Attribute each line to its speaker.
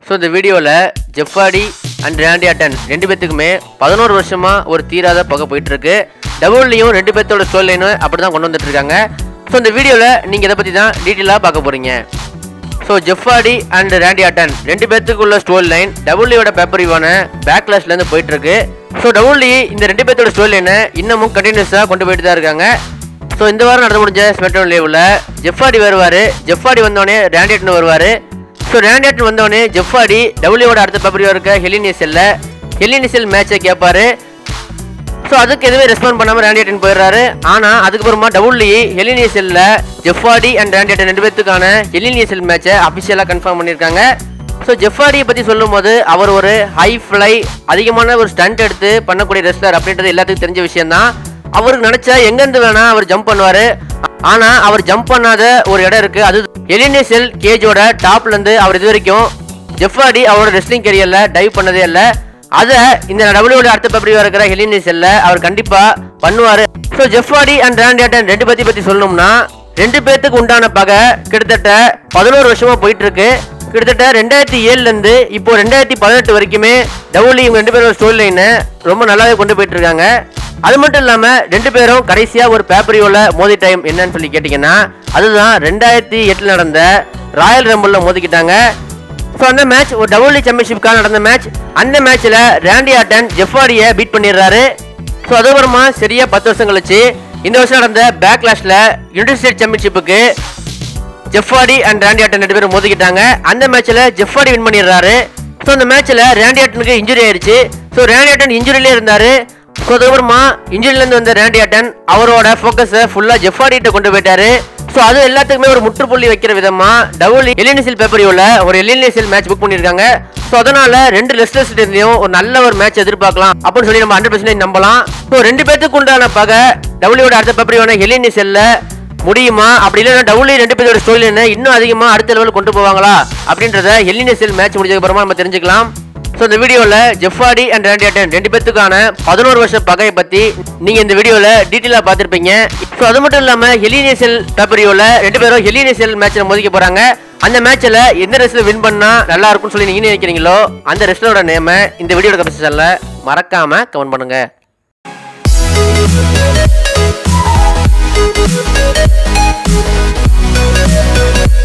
Speaker 1: So இந்த வீடியோவில் ஜெஃபாடி and Randy Orton ரெண்டு பேத்துக்குமே பதினோரு வருஷமாக ஒரு தீராத பகை போயிட்டுருக்கு டபுள்லையும் ரெண்டு பேர்த்தோட ஸ்டோரி லைனு அப்படி தான் கொண்டு வந்துட்டு இருக்காங்க ஸோ இந்த வீடியோவில் நீங்கள் இதை பற்றி தான் டீட்டெயிலாக பார்க்க போகிறீங்க so Jeff Hardy and Randy Orton ரெண்டு பேர்த்துக்குள்ள ஸ்டோரி லைன் டபுள்யூட பேப்பரிவான பேக்லாஷ்லேருந்து போயிட்டுருக்கு ஸோ டபுள்யூ இந்த ரெண்டு பேர்த்தோட ஸ்டோரி லைனை இன்னமும் கண்டினியூஸாக கொண்டு போயிட்டு தான் இருக்காங்க ஸோ இந்த வாரம் நடந்து முடிஞ்ச ஸ்மெட்டோன் லேவில் ஜெஃபாடி வருவார் ஜெஃபாடி வந்தோடனே ரேண்டி அட்டன் வருவார் ஸோ ரேண்டி அட்டன் வந்தோடனே ஜெஃபாடி டபுள்யூட அடுத்த பேப்பரிவா இருக்க ஹெலினிசல்ல ஹெலினிசல் மேட்சை கேட்பாரு ஸோ அதுக்கு எதுவுமே ரெஸ்பாண்ட் பண்ணாமல் ரேண்டியட்டன் போயிடுறாரு ஆனால் அதுக்கப்புறமா டபுள்இ ஹெலினியசலில் ஜெஃபாடி அண்ட் ரேண்டியட்டன் ரெண்டு பேத்துக்கான ஹெலினியசல் மேட்சை அஃபிஷியலாக கன்ஃபார்ம் பண்ணியிருக்காங்க ஸோ ஜெஃபாடியை பற்றி சொல்லும்போது அவர் ஒரு ஹை ஃப்ளை அதிகமான ஒரு ஸ்டண்ட் எடுத்து பண்ணக்கூடிய ரெஸ்லர் அப்படின்றது எல்லாத்துக்கும் தெரிஞ்ச விஷயம்தான் அவருக்கு நினச்சா எங்கேருந்து வேணால் அவர் ஜம்ப் பண்ணுவார் ஆனால் அவர் ஜம்ப் பண்ணாத ஒரு இடம் இருக்குது அது ஹெலினியசல் கேஜோட டாப்லேருந்து அவர் இது வரைக்கும் ஜெஃபாடி அவரோட ரெஸ்லிங் கரியரில் டைவ் பண்ணதே இல்லை அதை இந்த டபிள்யூட அடுத்த பப்ளிக் இருக்கிற ஹெலினி செல்ல அவர் கண்டிப்பா பண்ணுவாரு ஸோ ஜெஃபாடி அண்ட் ராண்டியாட்டன் ரெண்டு பத்தி பத்தி சொல்லணும்னா ரெண்டு பேர்த்துக்கு உண்டான பகை கிட்டத்தட்ட பதினோரு வருஷமா போயிட்டு இருக்கு கிட்டத்தட்ட ரெண்டாயிரத்தி ஏழுல இருந்து இப்போ ரெண்டாயிரத்தி பதினெட்டு வரைக்குமே டபுள்யூ இவங்க ரெண்டு பேரோட ஸ்டோரி லைனை ரொம்ப நல்லாவே கொண்டு போயிட்டு இருக்காங்க அது மட்டும் இல்லாம ரெண்டு பேரும் கடைசியா ஒரு பேப்பரியோல மோதி டைம் என்னன்னு சொல்லி கேட்டீங்கன்னா அதுதான் ரெண்டாயிரத்தி எட்டுல நடந்த ராயல் ரம்பிள்ல மோதிக்கிட்டாங்க ஸோ அந்த மேட்ச் ஒரு டபுள்யூ சாம்பியன்ஷிப்காக நடந்த மேட்ச் அந்த மேட்ச்சில் ரேண்டி ஆட்டன் ஜெஃபாடியை பீட் பண்ணிடுறாரு ஸோ அதுக்கப்புறமா சரியா பத்து வருஷம் கழிச்சு இந்த வருஷம் நடந்த பேக்லாஷில் யுனைடெட் ஸ்டேட் சாம்பியன்ஷிப்புக்கு ஜெஃபாடி அண்ட் ரேண்டி ஆட்டன் ரெண்டு பேரும் மோதிக்கிட்டாங்க அந்த மேட்ச்சில் ஜெஃபாடி வின் பண்ணிடுறாரு ஸோ அந்த மேட்ச்சில் ரேண்டி ஆட்டனுக்கு இன்ஜுரி ஆயிடுச்சு ஸோ ரேண்டி ஆட்டன் இன்ஜுரியிலே இருந்தார் ஸோ அதுக்கப்புறமா இன்ஜுரியிலேருந்து வந்த ரேண்டி ஆட்டன் அவரோட ஃபோக்கஸை ஃபுல்லாக ஜெஃபாடிகிட்ட கொண்டு போயிட்டாரு ஸோ அது எல்லாத்துக்குமே ஒரு முற்றுப்புள்ளி வைக்கிற விதமா டபுள் எலினிசில் பேப்பரியோல ஒரு எலினிசில் மேட்ச் புக் பண்ணியிருக்காங்க ஸோ அதனால ரெண்டு லெஸ்டர்ஸ் இருந்தையும் ஒரு நல்ல ஒரு மேட்ச் எதிர்பார்க்கலாம் அப்படின்னு சொல்லி நம்ம ஹண்ட்ரட் பர்சன்டேஜ் நம்பலாம் ஸோ ரெண்டு பேத்துக்கு உண்டான பகை டபுள்யூட அடுத்த பேப்பரியான எலினிசல்ல முடியுமா அப்படி இல்லைன்னா டபுள்யூ ரெண்டு பேரோட ஸ்டோரி இன்னும் அதிகமாக அடுத்த லெவல் கொண்டு போவாங்களா அப்படின்றத எலினிசல் மேட்ச் முடிஞ்சதுக்கு அப்புறமா நம்ம தெரிஞ்சுக்கலாம் ஸோ இந்த வீடியோவில் ஜெஃபாடி அண்ட் ரேண்டி அட்டன் ரெண்டு பேத்துக்கான பதினோரு வருஷ பகையை பற்றி நீங்கள் இந்த வீடியோவில் டீட்டெயிலாக பார்த்துருப்பீங்க ஸோ அது மட்டும் இல்லாமல் ஹெலினேசல் பேப்பரியோவில் ரெண்டு பேரும் ஹெலினேசல் மேட்ச்சில் மோதிக்க போகிறாங்க அந்த மேட்ச்சில் எந்த ரெஸ்லர் வின் பண்ணால் நல்லா இருக்கும்னு சொல்லி நீங்கள் நினைக்கிறீங்களோ அந்த ரெஸ்லரோட நேமை இந்த வீடியோட கமெண்ட் மறக்காமல் கமெண்ட் பண்ணுங்கள்
Speaker 2: Thank you.